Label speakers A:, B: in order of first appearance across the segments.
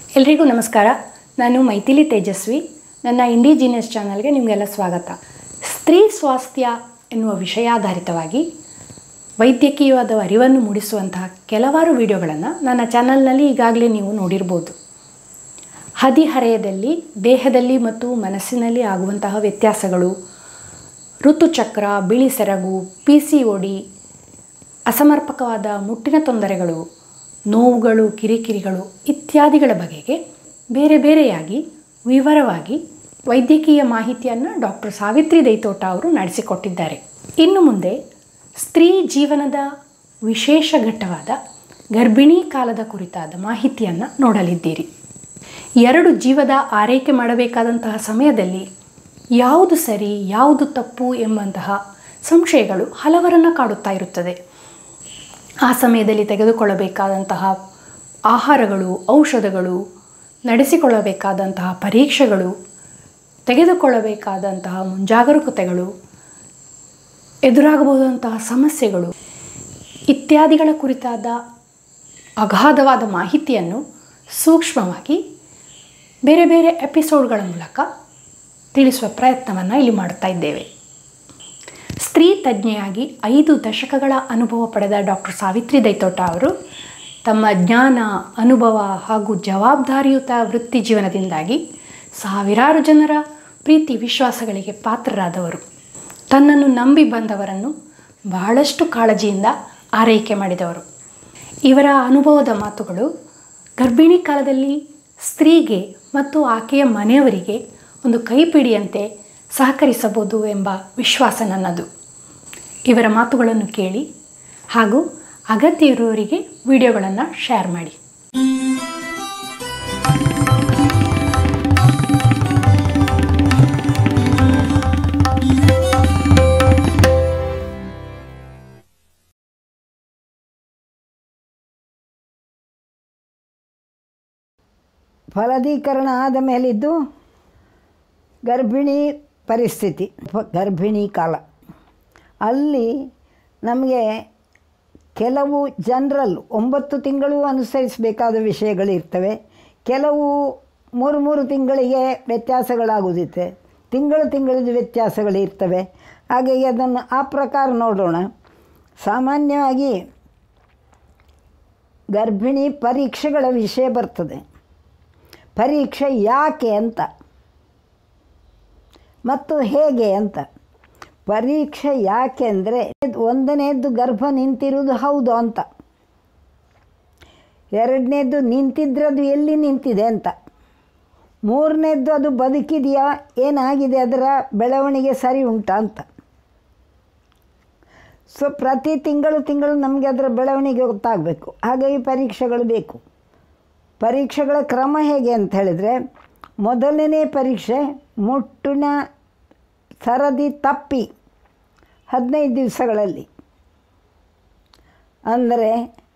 A: ಎಲ್ರಿಗೂ ನಮಸ್ಕಾರ ನಾನು ಮೈಥಿಲಿ ತೇಜಸ್ವಿ ನನ್ನ ಇಂಡಿಜಿನಿಯಸ್ ಚಾನಲ್ಗೆ ನಿಮಗೆಲ್ಲ ಸ್ವಾಗತ ಸ್ತ್ರೀ ಸ್ವಾಸ್ಥ್ಯ ಎನ್ನುವ ವಿಷಯಾಧಾರಿತವಾಗಿ ವೈದ್ಯಕೀಯವಾದ ಅರಿವನ್ನು ಮೂಡಿಸುವಂತಹ ಕೆಲವಾರು ವಿಡಿಯೋಗಳನ್ನು ನನ್ನ ಚಾನಲ್ನಲ್ಲಿ ಈಗಾಗಲೇ ನೀವು ನೋಡಿರ್ಬೋದು ಹದಿಹರೆಯದಲ್ಲಿ ದೇಹದಲ್ಲಿ ಮತ್ತು ಮನಸ್ಸಿನಲ್ಲಿ ಆಗುವಂತಹ ವ್ಯತ್ಯಾಸಗಳು ಋತುಚಕ್ರ ಬಿಳಿ ಸೆರಗು ಪಿ ಸಿ ಒಡಿ ಅಸಮರ್ಪಕವಾದ ಮುಟ್ಟಿನ ತೊಂದರೆಗಳು ನೋವುಗಳು ಕಿರಿಕಿರಿಗಳು ಇತ್ಯಾದಿಗಳ ಬಗೆಗೆ ಬೇರೆ ಬೇರೆಯಾಗಿ ವಿವರವಾಗಿ ವೈದ್ಯಕೀಯ ಮಾಹಿತಿಯನ್ನು ಡಾಕ್ಟರ್ ಸಾವಿತ್ರಿ ದೈತೋಟ ಅವರು ನಡೆಸಿಕೊಟ್ಟಿದ್ದಾರೆ ಇನ್ನು ಮುಂದೆ ಸ್ತ್ರೀ ಜೀವನದ ವಿಶೇಷ ಘಟ್ಟವಾದ ಗರ್ಭಿಣಿ ಕಾಲದ ಕುರಿತಾದ ಮಾಹಿತಿಯನ್ನು ನೋಡಲಿದ್ದೀರಿ ಎರಡು ಜೀವದ ಆರೈಕೆ ಮಾಡಬೇಕಾದಂತಹ ಸಮಯದಲ್ಲಿ ಯಾವುದು ಸರಿ ಯಾವುದು ತಪ್ಪು ಎಂಬಂತಹ ಸಂಶಯಗಳು ಹಲವರನ್ನು ಕಾಡುತ್ತಾ ಇರುತ್ತದೆ ಆ ಸಮಯದಲ್ಲಿ ತೆಗೆದುಕೊಳ್ಳಬೇಕಾದಂತಹ ಆಹಾರಗಳು ಔಷಧಗಳು ನಡೆಸಿಕೊಳ್ಳಬೇಕಾದಂತಹ ಪರೀಕ್ಷೆಗಳು ತೆಗೆದುಕೊಳ್ಳಬೇಕಾದಂತಹ ಮುಂಜಾಗರೂಕತೆಗಳು ಎದುರಾಗಬಹುದಂತಹ ಸಮಸ್ಯೆಗಳು ಇತ್ಯಾದಿಗಳ ಕುರಿತಾದ ಅಗಾಧವಾದ ಮಾಹಿತಿಯನ್ನು ಸೂಕ್ಷ್ಮವಾಗಿ ಬೇರೆ ಬೇರೆ ಎಪಿಸೋಡ್ಗಳ ಮೂಲಕ ತಿಳಿಸುವ ಪ್ರಯತ್ನವನ್ನು ಇಲ್ಲಿ ಮಾಡ್ತಾ ಇದ್ದೇವೆ ಸ್ತ್ರೀ ತಜ್ಞೆಯಾಗಿ ಐದು ದಶಕಗಳ ಅನುಭವ ಪಡೆದ ಡಾಕ್ಟರ್ ಸಾವಿತ್ರಿ ದೈತೋಟ ಅವರು ತಮ್ಮ ಜ್ಞಾನ ಅನುಭವ ಹಾಗೂ ಜವಾಬ್ದಾರಿಯುತ ವೃತ್ತಿ ಜೀವನದಿಂದಾಗಿ ಸಾವಿರಾರು ಜನರ ಪ್ರೀತಿ ವಿಶ್ವಾಸಗಳಿಗೆ ಪಾತ್ರರಾದವರು ತನ್ನನ್ನು ನಂಬಿ ಬಂದವರನ್ನು ಬಹಳಷ್ಟು ಕಾಳಜಿಯಿಂದ ಆರೈಕೆ ಮಾಡಿದವರು ಇವರ ಅನುಭವದ ಮಾತುಗಳು ಗರ್ಭಿಣಿ ಕಾಲದಲ್ಲಿ ಸ್ತ್ರೀಗೆ ಮತ್ತು ಆಕೆಯ ಮನೆಯವರಿಗೆ ಒಂದು ಕೈಪಿಡಿಯಂತೆ ಸಹಕರಿಸಬಹುದು ಎಂಬ ವಿಶ್ವಾಸ ನನ್ನದು ಇವರ ಮಾತುಗಳನ್ನು ಕೇಳಿ ಹಾಗೂ ಅಗತ್ಯ ಇರುವವರಿಗೆ ವಿಡಿಯೋಗಳನ್ನು ಶೇರ್ ಮಾಡಿ
B: ಫಲದೀಕರಣ ಆದ ಮೇಲಿದ್ದು ಗರ್ಭಿಣಿ ಪರಿಸ್ಥಿತಿ ಪ- ಗರ್ಭಿಣಿ ಕಾಲ ಅಲ್ಲಿ ನಮಗೆ ಕೆಲವು ಜನರಲ್ ಒಂಬತ್ತು ತಿಂಗಳು ಅನುಸರಿಸಬೇಕಾದ ವಿಷಯಗಳಿರ್ತವೆ ಕೆಲವು ಮೂರು ಮೂರು ತಿಂಗಳಿಗೆ ವ್ಯತ್ಯಾಸಗಳಾಗುವುದಿತ್ತೆ ತಿಂಗಳು ತಿಂಗಳದ ವ್ಯತ್ಯಾಸಗಳಿರ್ತವೆ ಹಾಗಾಗಿ ಅದನ್ನು ಆ ಪ್ರಕಾರ ನೋಡೋಣ ಸಾಮಾನ್ಯವಾಗಿ ಗರ್ಭಿಣಿ ಪರೀಕ್ಷೆಗಳ ವಿಷಯ ಬರ್ತದೆ ಪರೀಕ್ಷೆ ಯಾಕೆ ಅಂತ ಮತ್ತು ಹೇಗೆ ಅಂತ ಪರೀಕ್ಷೆ ಯಾಕೆ ಅಂದರೆ ಒಂದನೇದ್ದು ಗರ್ಭ ನಿಂತಿರುವುದು ಹೌದು ಅಂತ ಎರಡನೇದ್ದು ನಿಂತಿದ್ರದು ಎಲ್ಲಿ ನಿಂತಿದೆ ಅಂತ ಮೂರನೇದ್ದು ಅದು ಬದುಕಿದೆಯಾ ಏನಾಗಿದೆ ಅದರ ಬೆಳವಣಿಗೆ ಸರಿ ಉಂಟಾ ಅಂತ ಸೊ ಪ್ರತಿ ತಿಂಗಳು ತಿಂಗಳು ನಮಗೆ ಅದರ ಬೆಳವಣಿಗೆ ಗೊತ್ತಾಗಬೇಕು ಹಾಗಾಗಿ ಪರೀಕ್ಷೆಗಳು ಬೇಕು ಪರೀಕ್ಷೆಗಳ ಕ್ರಮ ಹೇಗೆ ಅಂತ ಹೇಳಿದರೆ ಮೊದಲನೇ ಪರೀಕ್ಷೆ ಮುಟ್ಟಿನ ಸರದಿ ತಪ್ಪಿ ಹದಿನೈದು ದಿವಸಗಳಲ್ಲಿ ಅಂದರೆ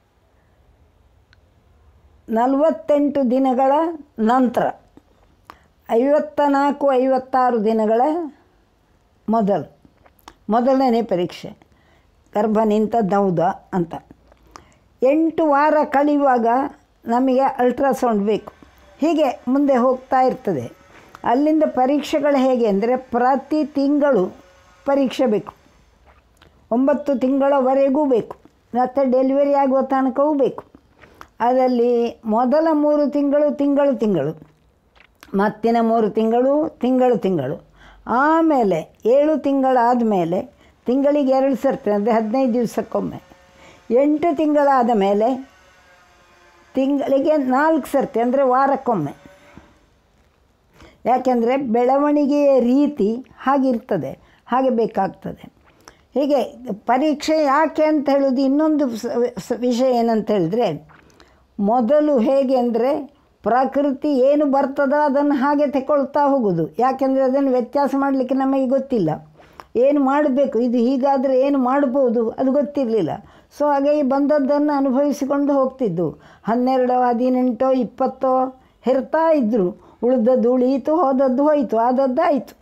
B: ನಲವತ್ತೆಂಟು ದಿನಗಳ ನಂತರ ಐವತ್ತ ನಾಲ್ಕು ಐವತ್ತಾರು ದಿನಗಳ ಮೊದಲು ಮೊದಲನೇ ಪರೀಕ್ಷೆ ಗರ್ಭ ನಿಂತದ್ದು ಹೌದಾ ಅಂತ ಎಂಟು ವಾರ ಕಳೆಯುವಾಗ ನಮಗೆ ಅಲ್ಟ್ರಾಸೌಂಡ್ ಬೇಕು ಹೀಗೆ ಮುಂದೆ ಹೋಗ್ತಾ ಇರ್ತದೆ ಅಲ್ಲಿಂದ ಪರೀಕ್ಷೆಗಳು ಹೇಗೆ ಅಂದರೆ ಪ್ರತಿ ತಿಂಗಳು ಪರೀಕ್ಷೆ ಬೇಕು ಒಂಬತ್ತು ತಿಂಗಳವರೆಗೂ ಬೇಕು ಮತ್ತು ಡೆಲಿವರಿ ಆಗುವ ತನಕವೂ ಬೇಕು ಅದರಲ್ಲಿ ಮೊದಲ ಮೂರು ತಿಂಗಳು ತಿಂಗಳು ತಿಂಗಳು ಮತ್ತಿನ ಮೂರು ತಿಂಗಳು ತಿಂಗಳು ತಿಂಗಳು ಆಮೇಲೆ ಏಳು ತಿಂಗಳಾದ ಮೇಲೆ ತಿಂಗಳಿಗೆ ಎರಡು ಸರ್ತಿ ಅಂದರೆ ಹದಿನೈದು ದಿವಸಕ್ಕೊಮ್ಮೆ ಎಂಟು ತಿಂಗಳಾದ ಮೇಲೆ ತಿಂಗಳಿಗೆ ನಾಲ್ಕು ಸರ್ತಿ ಅಂದರೆ ವಾರಕ್ಕೊಮ್ಮೆ ಯಾಕೆಂದರೆ ಬೆಳವಣಿಗೆಯ ರೀತಿ ಹಾಗಿರ್ತದೆ ಹಾಗೆ ಬೇಕಾಗ್ತದೆ ಹೀಗೆ ಪರೀಕ್ಷೆ ಯಾಕೆ ಅಂತ ಹೇಳೋದು ಇನ್ನೊಂದು ಸ- ಸ- ವಿಷಯ ಏನಂತ ಹೇಳಿದ್ರೆ ಮೊದಲು ಹೇಗೆ ಅಂದರೆ ಪ್ರಕೃತಿ ಏನು ಬರ್ತದೋ ಅದನ್ನು ಹಾಗೆ ತಗೊಳ್ತಾ ಹೋಗೋದು ಯಾಕೆಂದರೆ ಅದನ್ನು ವ್ಯತ್ಯಾಸ ಮಾಡಲಿಕ್ಕೆ ನಮಗೆ ಗೊತ್ತಿಲ್ಲ ಏನು ಮಾಡಬೇಕು ಇದು ಹೀಗಾದರೆ ಏನು ಮಾಡ್ಬೋದು ಅದು ಗೊತ್ತಿರಲಿಲ್ಲ ಸೊ ಹಾಗಾಗಿ ಬಂದದ್ದನ್ನು ಅನುಭವಿಸಿಕೊಂಡು ಹೋಗ್ತಿದ್ದು ಹನ್ನೆರಡೋ ಹದಿನೆಂಟೋ ಇಪ್ಪತ್ತೋ ಹೆರ್ತಾ ಇದ್ದರು ಉಳಿದದ್ದು ಉಳೀತು ಹೋದದ್ದು ಹೋಯಿತು ಆದದ್ದು ಆಯಿತು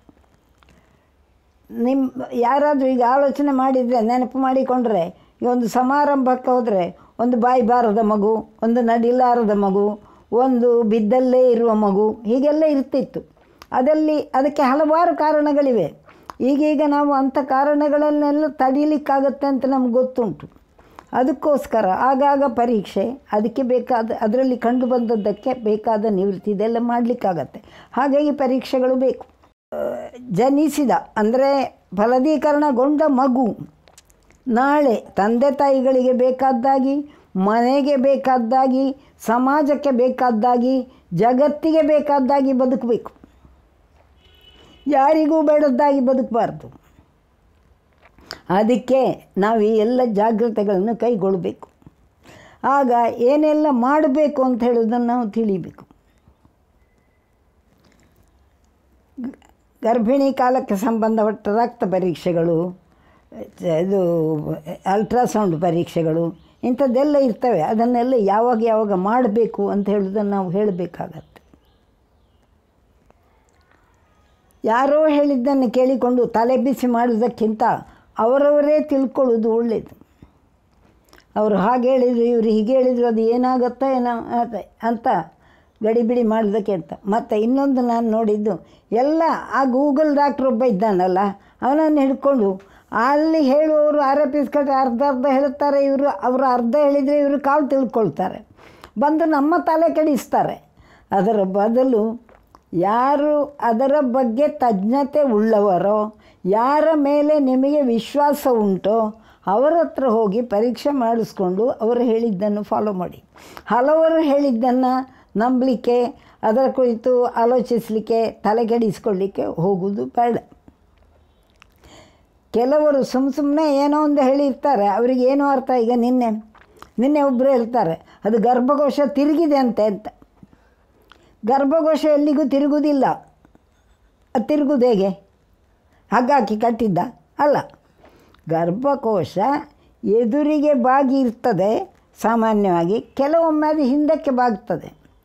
B: ನಿಮ್ಮ ಯಾರಾದರೂ ಈಗ ಆಲೋಚನೆ ಮಾಡಿದರೆ ನೆನಪು ಮಾಡಿಕೊಂಡ್ರೆ ಈಗ ಒಂದು ಸಮಾರಂಭಕ್ಕೆ ಹೋದರೆ ಒಂದು ಬಾಯಿ ಬಾರದ ಮಗು ಒಂದು ನಡಿಲಾರದ ಮಗು ಒಂದು ಬಿದ್ದಲ್ಲೇ ಇರುವ ಮಗು ಹೀಗೆಲ್ಲ ಇರ್ತಿತ್ತು ಅದಲ್ಲಿ ಅದಕ್ಕೆ ಹಲವಾರು ಕಾರಣಗಳಿವೆ ಈಗೀಗ ನಾವು ಅಂಥ ಕಾರಣಗಳನ್ನೆಲ್ಲ ತಡೀಲಿಕ್ಕಾಗತ್ತೆ ಅಂತ ನಮ್ಗೆ ಗೊತ್ತುಂಟು ಅದಕ್ಕೋಸ್ಕರ ಆಗಾಗ ಪರೀಕ್ಷೆ ಅದಕ್ಕೆ ಬೇಕಾದ ಅದರಲ್ಲಿ ಕಂಡು ಬಂದದ್ದಕ್ಕೆ ಬೇಕಾದ ನಿವೃತ್ತಿ ಇದೆಲ್ಲ ಮಾಡಲಿಕ್ಕಾಗತ್ತೆ ಹಾಗಾಗಿ ಪರೀಕ್ಷೆಗಳು ಬೇಕು ಆ, ಜನಿಸಿದ ಅಂದರೆ ಫಲದೀಕರಣಗೊಂಡ ಮಗು ನಾಳೆ ತಂದೆ ತಾಯಿಗಳಿಗೆ ಬೇಕಾದ್ದಾಗಿ ಮನೆಗೆ ಬೇಕಾದ್ದಾಗಿ ಸಮಾಜಕ್ಕೆ ಬೇಕಾದ್ದಾಗಿ ಜಗತ್ತಿಗೆ ಬೇಕಾದ್ದಾಗಿ ಬದುಕಬೇಕು ಯಾರಿಗೂ ಬೇಡದ್ದಾಗಿ ಬದುಕಬಾರ್ದು ಅದಕ್ಕೆ ನಾವು ಈ ಎಲ್ಲ ಜಾಗ್ರತೆಗಳನ್ನು ಕೈಗೊಳ್ಳಬೇಕು ಆಗ ಏನೆಲ್ಲ ಮಾಡಬೇಕು ಅಂತ ಹೇಳೋದನ್ನು ನಾವು ತಿಳಿಬೇಕು ಗ- ಗರ್ಭಿಣಿ ಕಾಲಕ್ಕೆ ಸಂಬಂಧಪಟ್ಟ ರಕ್ತ ಪರೀಕ್ಷೆಗಳು ಇದು ಅಲ್ಟ್ರಾಸೌಂಡ್ ಪರೀಕ್ಷೆಗಳು ಇಂಥದ್ದೆಲ್ಲ ಇರ್ತವೆ ಅದನ್ನೆಲ್ಲ ಯಾವಾಗ ಯಾವಾಗ ಮಾಡಬೇಕು ಅಂತ ಹೇಳೋದನ್ನು ನಾವು ಹೇಳಬೇಕಾಗತ್ತೆ ಯಾರೋ ಹೇಳಿದ್ದನ್ನು ಕೇಳಿಕೊಂಡು ತಲೆ ಬಿಸಿ ಮಾಡೋದಕ್ಕಿಂತ ಅವರವರೇ ತಿಳ್ಕೊಳ್ಳೋದು ಒಳ್ಳೆಯದು ಅವರು ಹಾಗೆ ಹೇಳಿದರು ಇವರು ಹೀಗೆ ಹೇಳಿದರು ಅದು ಏನಾಗುತ್ತೋ ಏನೋ ಅದೇ ಅಂತ ಗಡಿಬಿಡಿ ಮಾಡೋದಕ್ಕೆ ಅಂತ ಮತ್ತು ಇನ್ನೊಂದು ನಾನು ನೋಡಿದ್ದು ಎಲ್ಲ ಆ ಗೂಗಲ್ ಡಾಕ್ಟ್ರ್ ಒಬ್ಬ ಇದ್ದಾನಲ್ಲ ಅವನನ್ನು ಹಿಡ್ಕೊಂಡು ಅಲ್ಲಿ ಹೇಳುವವರು ಅರೆ ಪೀಸ್ಕಟ್ಟೆ ಅರ್ಧ ಅರ್ಧ ಹೇಳ್ತಾರೆ ಇವರು ಅವರು ಅರ್ಧ ಹೇಳಿದರೆ ಇವರು ಕಾಲು ತಿಳ್ಕೊಳ್ತಾರೆ ಬಂದು ನಮ್ಮ ತಲೆ ಕೆಡಿಸ್ತಾರೆ ಅದರ ಬದಲು ಯಾರು ಅದರ ಬಗ್ಗೆ ತಜ್ಞತೆ ಉಳ್ಳವರೋ ಯಾರ ಮೇಲೆ ನಿಮಗೆ ವಿಶ್ವಾಸ ಉಂಟೋ ಅವರ ಹತ್ರ ಹೋಗಿ ಪರೀಕ್ಷೆ ಮಾಡಿಸ್ಕೊಂಡು ಅವರು ಹೇಳಿದ್ದನ್ನು ಫಾಲೋ ಮಾಡಿ ಹಲವರು ಹೇಳಿದ್ದನ್ನು ನಂಬಲಿಕ್ಕೆ ಅದರ ಕುರಿತು ಆಲೋಚಿಸಲಿಕ್ಕೆ ತಲೆಕೆಡಿಸ್ಕೊಳ್ಳಿಕ್ಕೆ ಹೋಗುವುದು ಬೇಡ ಕೆಲವರು ಸುಮ್ಮ ಸುಮ್ಮನೆ ಏನೋ ಒಂದು ಹೇಳಿರ್ತಾರೆ ಅವರಿಗೆ ಏನೋ ಅರ್ಥ ಈಗ ನಿನ್ನೆ ನಿನ್ನೆ ಒಬ್ಬರು ಹೇಳ್ತಾರೆ ಅದು ಗರ್ಭಕೋಶ ತಿರುಗಿದೆ ಅಂತೆ ಅಂತ ಗರ್ಭಕೋಶ ಎಲ್ಲಿಗೂ ತಿರುಗುವುದಿಲ್ಲ ಅದು ತಿರುಗುದು ಹೇಗೆ ಹಗ್ಗ ಹಾಕಿ ಕಟ್ಟಿದ್ದ ಅಲ್ಲ ಗರ್ಭಕೋಶ ಎದುರಿಗೆ ಬಾಗಿ ಇರ್ತದೆ ಸಾಮಾನ್ಯವಾಗಿ ಕೆಲವೊಮ್ಮೆ ಅದು ಹಿಂದಕ್ಕೆ ಬಾಗ್ತದೆ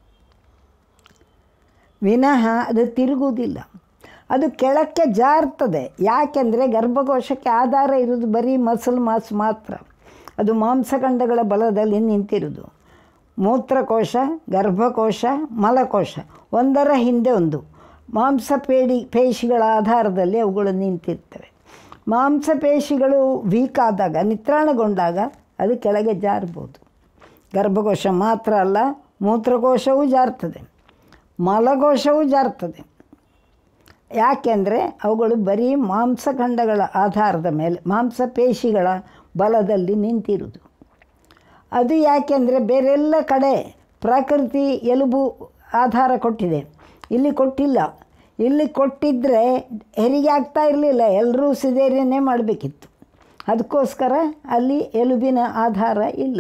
B: ವಿನಃ ಅದು ತಿರುಗುವುದಿಲ್ಲ ಅದು ಕೆಳಕ್ಕೆ ಜಾರ್ತದೆ ಯಾಕೆಂದರೆ ಗರ್ಭಕೋಶಕ್ಕೆ ಆಧಾರ ಇರೋದು ಬರೀ ಮಸಲ್ ಮಾಸ್ ಮಾತ್ರ ಅದು ಮಾಂಸಖಂಡಗಳ ಬಲದಲ್ಲಿ ನಿಂತಿರೋದು ಮೂತ್ರಕೋಶ ಗರ್ಭಕೋಶ ಮಲಕೋಶ ಒಂದರ ಹಿಂದೆ ಒಂದು ಮಾಂಸಪೇಡಿ ಪೇಶಿಗಳ ಆಧಾರದಲ್ಲಿ ಅವುಗಳು ನಿಂತಿರ್ತವೆ ಮಾಂಸಪೇಶಿಗಳು ವೀಕ್ ಆದಾಗ ನಿತ್ರಾಣಗೊಂಡಾಗ ಅದು ಕೆಳಗೆ ಜಾರ್ಬೋದು ಗರ್ಭಕೋಶ ಮಾತ್ರ ಅಲ್ಲ ಮೂತ್ರಕೋಶವೂ ಜಾರ್ತದೆ ಮಲಕೋಶವೂ ಜಾರ್ತದೆ ಯಾಕೆಂದರೆ ಅವುಗಳು ಬರೀ ಮಾಂಸಖಂಡಗಳ ಆಧಾರದ ಮೇಲೆ ಮಾಂಸಪೇಶಿಗಳ ಬಲದಲ್ಲಿ ನಿಂತಿರುವುದು ಅದು ಯಾಕೆಂದರೆ ಬೇರೆಲ್ಲ ಕಡೆ ಪ್ರಕೃತಿ ಎಲುಬು ಆಧಾರ ಕೊಟ್ಟಿದೆ ಇಲ್ಲಿ ಕೊಟ್ಟಿಲ್ಲ ಇಲ್ಲಿ ಕೊಟ್ಟಿದ್ದರೆ ಹೆರಿಗೆ ಆಗ್ತಾ ಇರಲಿಲ್ಲ ಎಲ್ಲರೂ ಸಿದೇರಿಯನ್ನೇ ಮಾಡಬೇಕಿತ್ತು ಅದಕ್ಕೋಸ್ಕರ ಅಲ್ಲಿ ಎಲುಬಿನ ಆಧಾರ ಇಲ್ಲ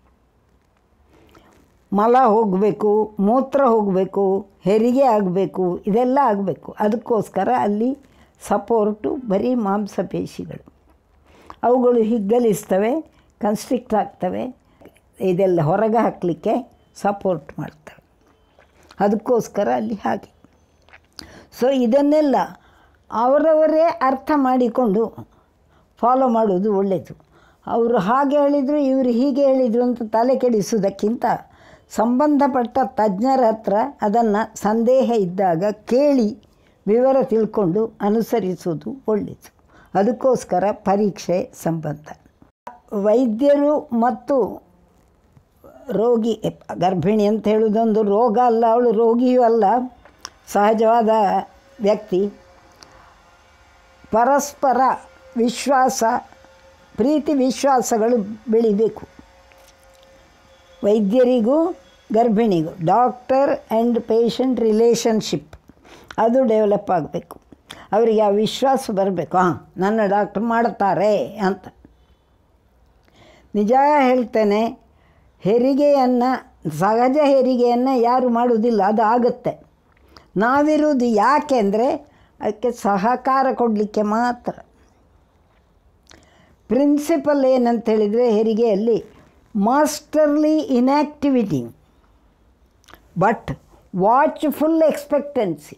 B: ಮಲ ಹೋಗಬೇಕು ಮೂತ್ರ ಹೋಗಬೇಕು ಹೆರಿಗೆ ಆಗಬೇಕು ಇದೆಲ್ಲ ಆಗಬೇಕು ಅದಕ್ಕೋಸ್ಕರ ಅಲ್ಲಿ ಸಪೋರ್ಟು ಬರೀ ಮಾಂಸಪೇಶಿಗಳು ಅವುಗಳು ಹಿಗ್ಗಲಿಸ್ತವೆ ಕನ್ಸ್ಟ್ರಿಕ್ಟ್ ಆಗ್ತವೆ ಇದೆಲ್ಲ ಹೊರಗೆ ಹಾಕಲಿಕ್ಕೆ ಸಪೋರ್ಟ್ ಮಾಡ್ತವೆ ಅದಕ್ಕೋಸ್ಕರ ಅಲ್ಲಿ ಹಾಗೆ ಸೊ ಇದನ್ನೆಲ್ಲ ಅವರವರೇ ಅರ್ಥ ಮಾಡಿಕೊಂಡು ಫಾಲೋ ಮಾಡೋದು ಒಳ್ಳೆಯದು ಅವರು ಹಾಗೆ ಹೇಳಿದರು ಇವರು ಹೀಗೆ ಹೇಳಿದರು ಅಂತ ತಲೆ ಕೆಡಿಸೋದಕ್ಕಿಂತ ಸಂಬಂಧಪಟ್ಟ ತಜ್ಞರ ಹತ್ರ ಅದನ್ನು ಸಂದೇಹ ಇದ್ದಾಗ ಕೇಳಿ ವಿವರ ತಿಳ್ಕೊಂಡು ಅನುಸರಿಸೋದು ಒಳ್ಳೆಯದು ಅದಕ್ಕೋಸ್ಕರ ಪರೀಕ್ಷೆ ಸಂಬಂಧ ವೈದ್ಯರು ಮತ್ತು ರೋಗಿ ಗರ್ಭಿಣಿ ಅಂತ ಹೇಳೋದೊಂದು ರೋಗ ಅಲ್ಲ ಅವಳು ರೋಗಿಯೂ ಅಲ್ಲ ಸಹಜವಾದ ವ್ಯಕ್ತಿ ಪರಸ್ಪರ ವಿಶ್ವಾಸ ಪ್ರೀತಿ ವಿಶ್ವಾಸಗಳು ಬೆಳಿಬೇಕು ವೈದ್ಯರಿಗೂ ಗರ್ಭಿಣಿಗೂ ಡಾಕ್ಟರ್ ಆ್ಯಂಡ್ ಪೇಷಂಟ್ ರಿಲೇಷನ್ಶಿಪ್ ಅದು ಡೆವಲಪ್ ಆಗಬೇಕು ಅವರಿಗೆ ಆ ವಿಶ್ವಾಸ ಬರಬೇಕು ಹಾಂ ನನ್ನ ಡಾಕ್ಟ್ರ್ ಮಾಡ್ತಾರೆ ಅಂತ ನಿಜ ಹೇಳ್ತೇನೆ ಹೆರಿಗೆಯನ್ನು ಸಹಜ ಹೆರಿಗೆಯನ್ನು ಯಾರು ಮಾಡುವುದಿಲ್ಲ ಅದು ಆಗುತ್ತೆ ನಾವಿರುವುದು ಯಾಕೆಂದರೆ ಅದಕ್ಕೆ ಸಹಕಾರ ಕೊಡಲಿಕ್ಕೆ ಮಾತ್ರ ಪ್ರಿನ್ಸಿಪಲ್ ಏನಂತ ಹೇಳಿದರೆ ಹೆರಿಗೆಯಲ್ಲಿ masterly inactivity but watchful expectancy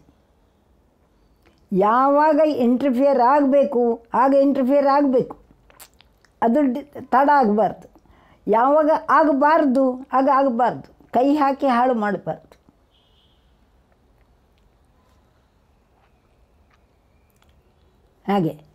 B: ಯಾವಾಗ ಇಂಟರ್ಫಿಯರ್ ಆಗಬೇಕು ಆಗ ಇಂಟರ್ಫಿಯರ್ ಆಗಬೇಕು ಅದು ಡಿ- ತಡ ಆಗಬಾರ್ದು ಯಾವಾಗ ಆಗಬಾರ್ದು ಆಗ ಆಗಬಾರ್ದು ಕೈ ಹಾಕಿ ಹಾಳು ಮಾಡಬಾರ್ದು ಹಾಗೆ